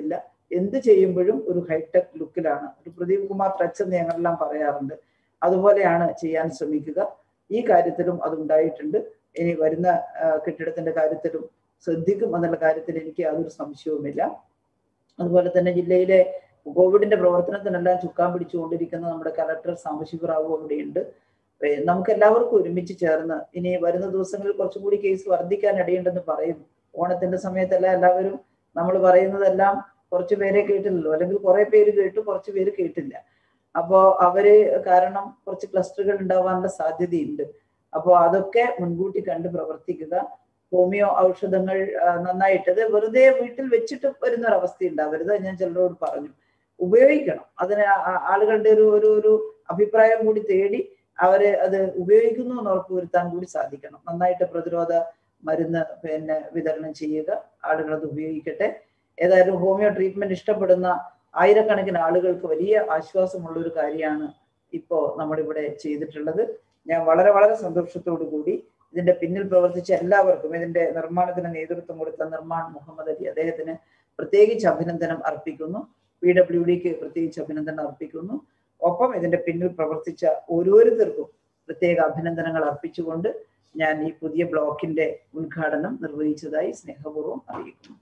[SPEAKER 6] എന്ത് ചെയ്യുമ്പോഴും ഒരു ഹൈടെക് ലുക്കിലാണ് ഒരു പ്രദീപ് കുമാർ ടച്ച് എന്ന് ഞങ്ങളെല്ലാം പറയാറുണ്ട് അതുപോലെയാണ് ചെയ്യാൻ ശ്രമിക്കുക ഈ കാര്യത്തിലും അതുണ്ടായിട്ടുണ്ട് ഇനി വരുന്ന ആ, കെട്ടിടത്തിന്റെ കാര്യത്തിലും ശ്രദ്ധിക്കും എന്നുള്ള കാര്യത്തിൽ എനിക്ക് യാതൊരു സംശയവുമില്ല അതുപോലെ തന്നെ ജില്ലയിലെ കോവിഡിന്റെ പ്രവർത്തനത്തിനെല്ലാം ചുക്കാൻ പിടിച്ചുകൊണ്ടിരിക്കുന്ന നമ്മുടെ കലക്ടർ സാംബശിവ റാവു അവിടെയുണ്ട് ഏ, നമുക്ക് എല്ലാവർക്കും ഒരുമിച്ച് ചേർന്ന് ഇനി വരുന്ന ദിവസങ്ങളിൽ കുറച്ചും കൂടി കേസ് വർദ്ധിക്കാൻ ഇടയുണ്ടെന്ന് പറയുന്നു ഓണത്തിന്റെ സമയത്തെല്ലാം എല്ലാവരും നമ്മൾ പറയുന്നതെല്ലാം കുറച്ച് പേരെ കേട്ടില്ലല്ലോ അല്ലെങ്കിൽ കുറെ പേര് കേട്ടു കുറച്ച് പേര് കേട്ടില്ല അപ്പോ അവര് കാരണം കുറച്ച് ക്ലസ്റ്ററുകൾ ഉണ്ടാവാനുള്ള സാധ്യതയുണ്ട് അപ്പോൾ അതൊക്കെ മുൻകൂട്ടി കണ്ട് പ്രവർത്തിക്കുക ഹോമിയോ ഔഷധങ്ങൾ ആ, നന്നായിട്ടത് വെറുതെ വീട്ടിൽ വെച്ചിട്ട് വരുന്ന ഒരു അവസ്ഥ ഉണ്ടാവരുത് അത് ഞാൻ ചിലരോട് പറഞ്ഞു ഉപയോഗിക്കണം അതിന് ആ- ആളുകളുടെ ഒരു ഒരു ഒരു അഭിപ്രായം കൂടി തേടി അവര് അത് ഉപയോഗിക്കുന്നു എന്ന് ഉറപ്പുവരുത്താൻ കൂടി സാധിക്കണം നന്നായിട്ട് പ്രതിരോധ മരുന്ന് പിന്നെ വിതരണം ചെയ്യുക ആളുകൾ അത് ഉപയോഗിക്കട്ടെ ഏതായാലും ഹോമിയോ ട്രീറ്റ്മെന്റ് ഇഷ്ടപ്പെടുന്ന ആയിരക്കണക്കിന് ആളുകൾക്ക് വലിയ ആശ്വാസമുള്ള ഒരു കാര്യമാണ് ഇപ്പോ നമ്മളിവിടെ ചെയ്തിട്ടുള്ളത് ഞാൻ വളരെ വളരെ സന്തോഷത്തോടു കൂടി ഇതിന്റെ പിന്നിൽ പ്രവർത്തിച്ച എല്ലാവർക്കും ഇതിന്റെ നിർമ്മാണത്തിന് നേതൃത്വം കൊടുത്ത നിർമ്മാൺ മുഹമ്മദ് അലി അദ്ദേഹത്തിന് പ്രത്യേകിച്ച് അഭിനന്ദനം അർപ്പിക്കുന്നു പി ഡബ്ല്യു ഡിക്ക് പ്രത്യേകിച്ച് അഭിനന്ദനം അർപ്പിക്കുന്നു ഒപ്പം ഇതിന്റെ പിന്നിൽ പ്രവർത്തിച്ച ഓരോരുത്തർക്കും പ്രത്യേക അഭിനന്ദനങ്ങൾ അർപ്പിച്ചുകൊണ്ട് ഞാൻ ഈ പുതിയ ബ്ലോക്കിന്റെ ഉദ്ഘാടനം നിർവഹിച്ചതായി സ്നേഹപൂർവ്വം അറിയിക്കുന്നു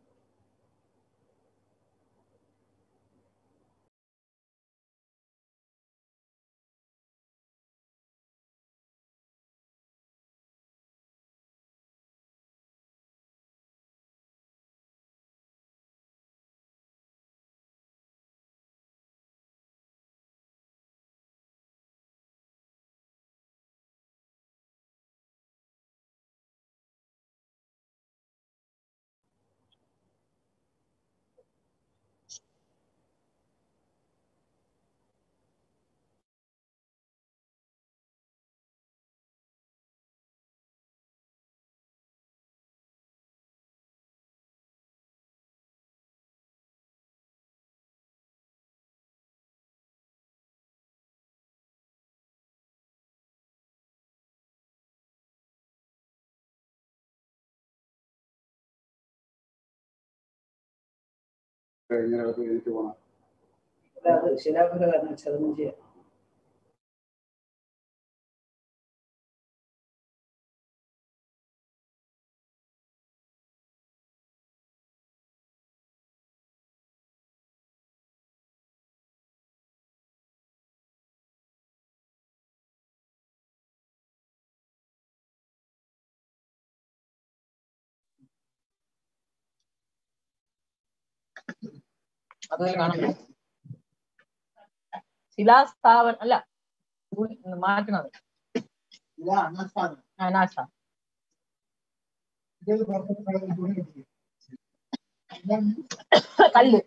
[SPEAKER 6] അത് ശിലാഫലകാരണം ചതനം ചെയ്യാം
[SPEAKER 10] അതിൽ കാണുന്നു ശിലാസ്ഥാപൻ അല്ല ഉൾ- മാറ്റണത് അനാശ കല്ല്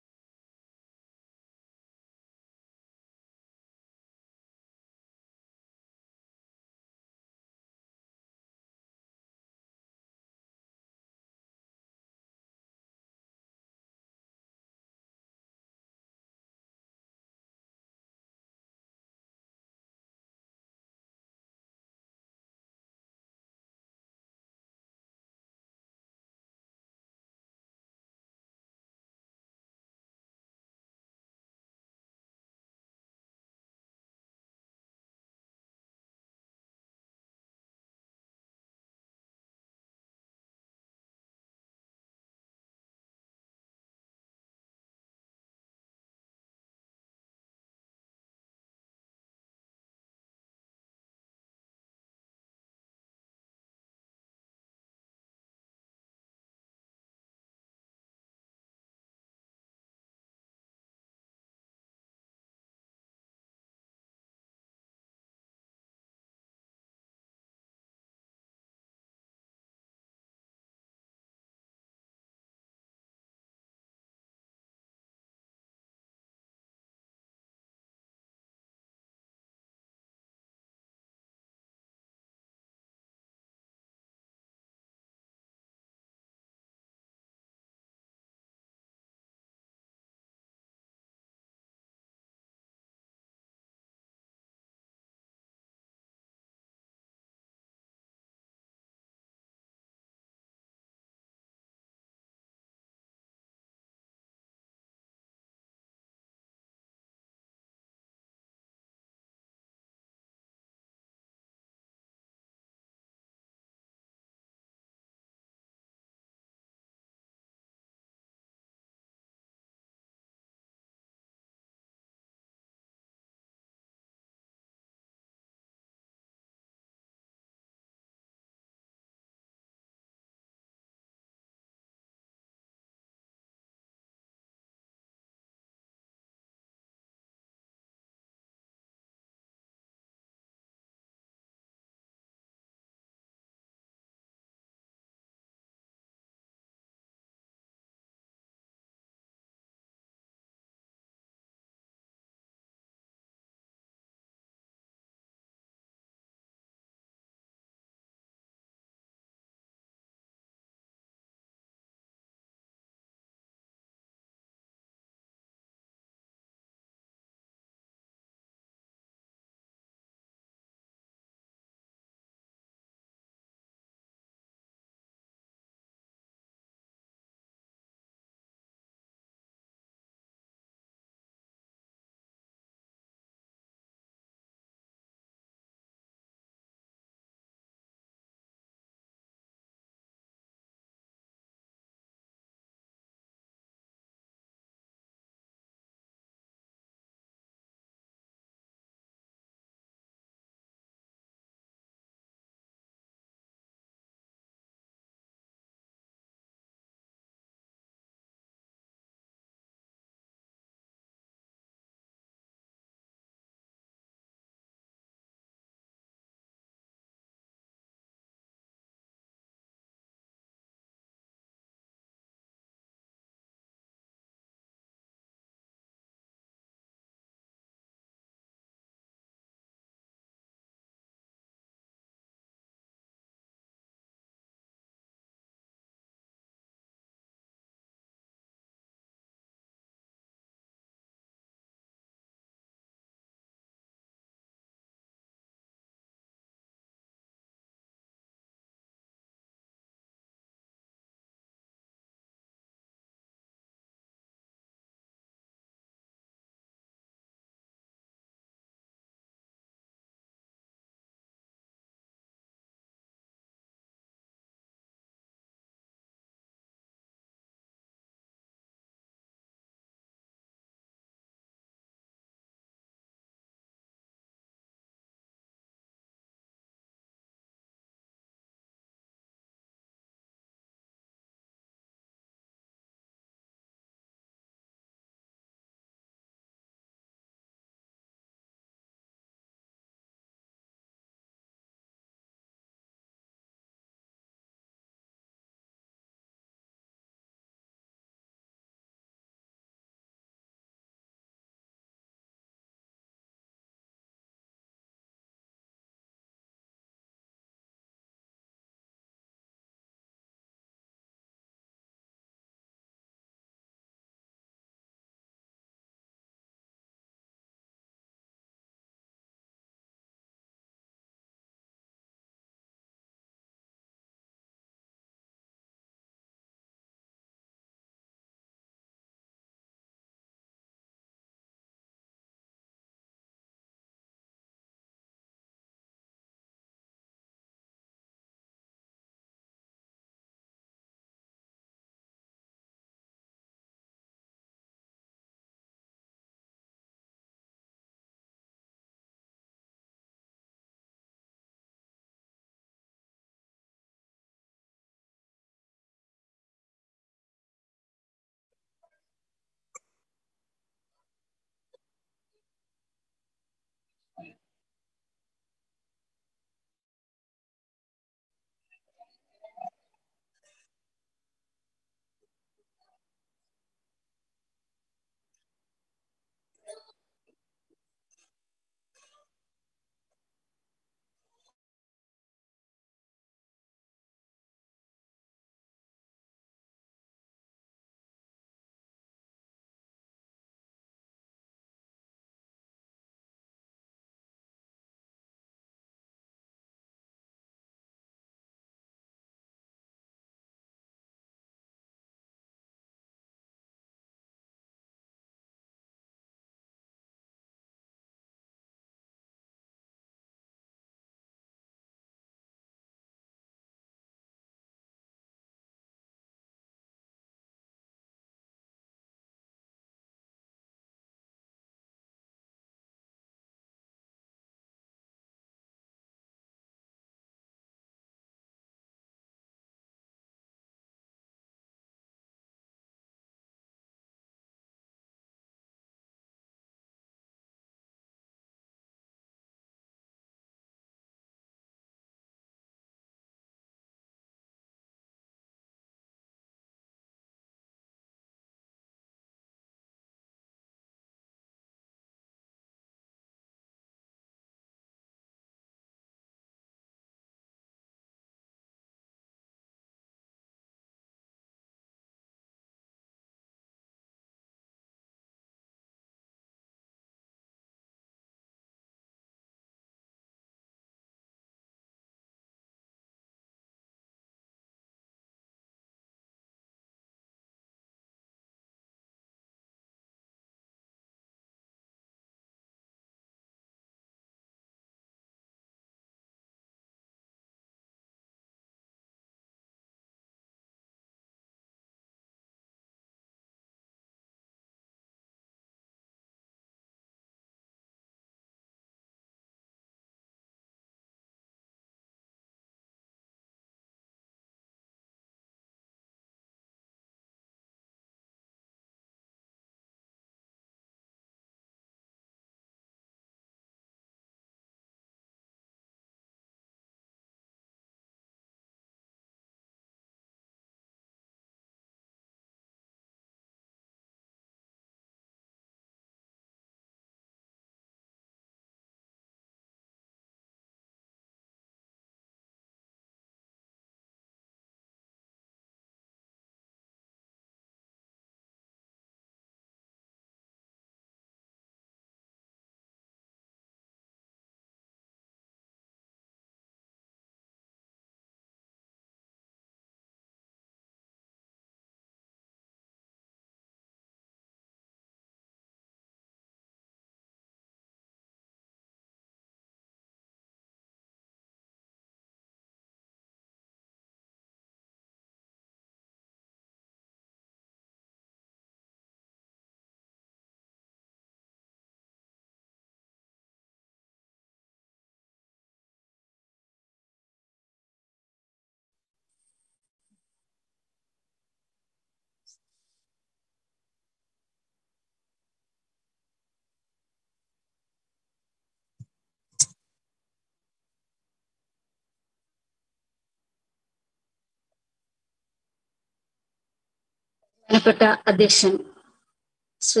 [SPEAKER 11] ബഹുമാനപ്പെട്ട അധ്യക്ഷൻ Shri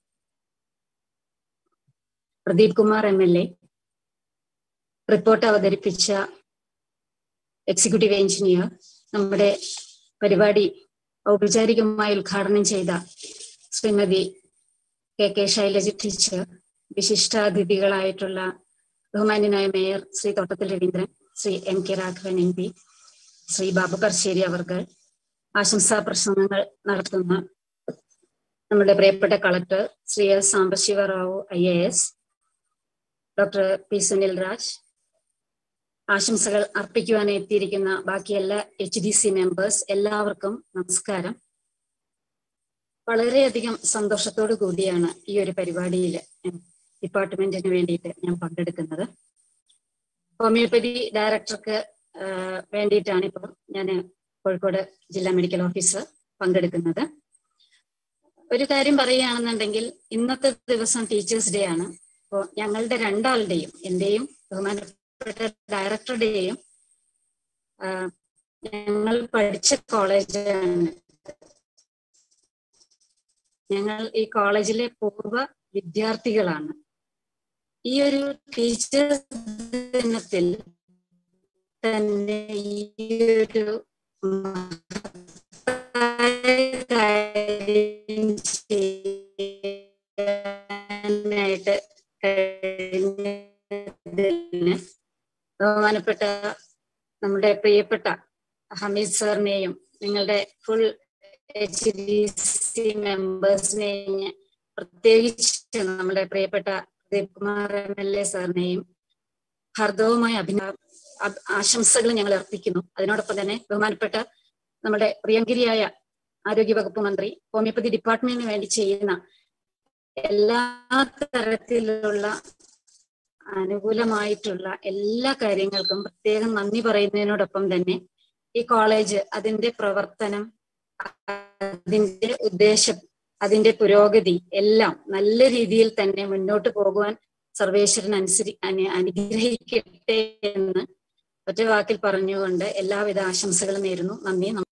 [SPEAKER 11] Pradeep Kumar M L A report അവതരിപ്പിച്ച എക്സിക്യൂട്ടീവ് എഞ്ചിനീയർ നമ്മുടെ പരിപാടി ഔപചാരികമായി ഉദ്ഘാടനം ചെയ്ത Shrimati K K Shailaja teacher വിശിഷ്ടാതിഥികളായിട്ടുള്ള ബഹുമാന്യനായ mayor Shri Thottathil Raveendran Shri M K Raghavan M P Shri Babu Karassery അവർകൾ ആശംസാ പ്രസംഗങ്ങൾ നടത്തുന്ന നമ്മുടെ പ്രിയപ്പെട്ട collector Shri S Sambasiva Rao I A S doctor P Sunil Raj ആശംസകൾ അർപ്പിക്കുവാൻ എത്തിയിരിക്കുന്ന ബാക്കി എല്ലാ എച്ച് ഡി സി മെമ്പേഴ്സ് എല്ലാവർക്കും നമസ്കാരം വളരെയധികം സന്തോഷത്തോടു കൂടിയാണ് ഈ ഒരു പരിപാടിയിൽ ഡിപ്പാർട്ട്മെന്റിന് വേണ്ടിയിട്ട് ഞാൻ പങ്കെടുക്കുന്നത് ഹോമിയോപ്പതി ഡയറക്ടർക്ക് വേണ്ടിയിട്ടാണ് ഇപ്പോൾ ഞാൻ കോഴിക്കോട് ജില്ലാ മെഡിക്കൽ ഓഫീസർ പങ്കെടുക്കുന്നത് ഒരു കാര്യം പറയുകയാണെന്നുണ്ടെങ്കിൽ ഇന്നത്തെ ദിവസം ടീച്ചേഴ്സ് ഡേ ആണ് അപ്പോൾ ഞങ്ങളുടെ രണ്ടാളുടെയും എന്റെയും ബഹുമാനപ്പെട്ട ഡയറക്ടറുടെയും ഞങ്ങൾ പഠിച്ച കോളേജാണ് ഞങ്ങൾ ഈ കോളേജിലെ പൂർവ്വ വിദ്യാർത്ഥികളാണ് ഈ ഒരു ടീച്ചേഴ്സ് ദിനത്തിൽ തന്നെ ഈ ഒരു കാര്യം ചെയ്യാനായിട്ട് കഴിഞ്ഞതിന് ബഹുമാനപ്പെട്ട നമ്മുടെ പ്രിയപ്പെട്ട ഹമീദ് സാറിനെയും നിങ്ങളുടെ ഫുൾ എച്ച് ഡി സി മെമ്പേഴ്സിനെയും പ്രത്യേകിച്ച് നമ്മുടെ പ്രിയപ്പെട്ട Pradeep Kumar M L A സാറിനെയും ഹർദവുമായ അഭിന ആശംസകൾ ഞങ്ങൾ അർപ്പിക്കുന്നു അതിനോടൊപ്പം തന്നെ ബഹുമാനപ്പെട്ട നമ്മുടെ പ്രിയങ്കരിയായ ആരോഗ്യവകുപ്പ് മന്ത്രി ഹോമിയോപ്പതി ഡിപ്പാർട്ട്മെന്റിന് വേണ്ടി ചെയ്യുന്ന എല്ലാ തരത്തിലുള്ള അനുകൂലമായിട്ടുള്ള എല്ലാ കാര്യങ്ങൾക്കും പ്രത്യേകം നന്ദി പറയുന്നതിനോടൊപ്പം തന്നെ ഈ കോളേജ് അതിന്റെ പ്രവർത്തനം അതിന്റെ ഉദ്ദേശം അതിന്റെ പുരോഗതി എല്ലാം നല്ല രീതിയിൽ തന്നെ മുന്നോട്ട് പോകുവാൻ സർവേശ്വരൻ അനുസരി അനുഗ്രഹിക്കട്ടെ എന്ന് ഒറ്റ വാക്കിൽ പറഞ്ഞുകൊണ്ട് എല്ലാവിധ ആശംസകളും നേരുന്നു നന്ദി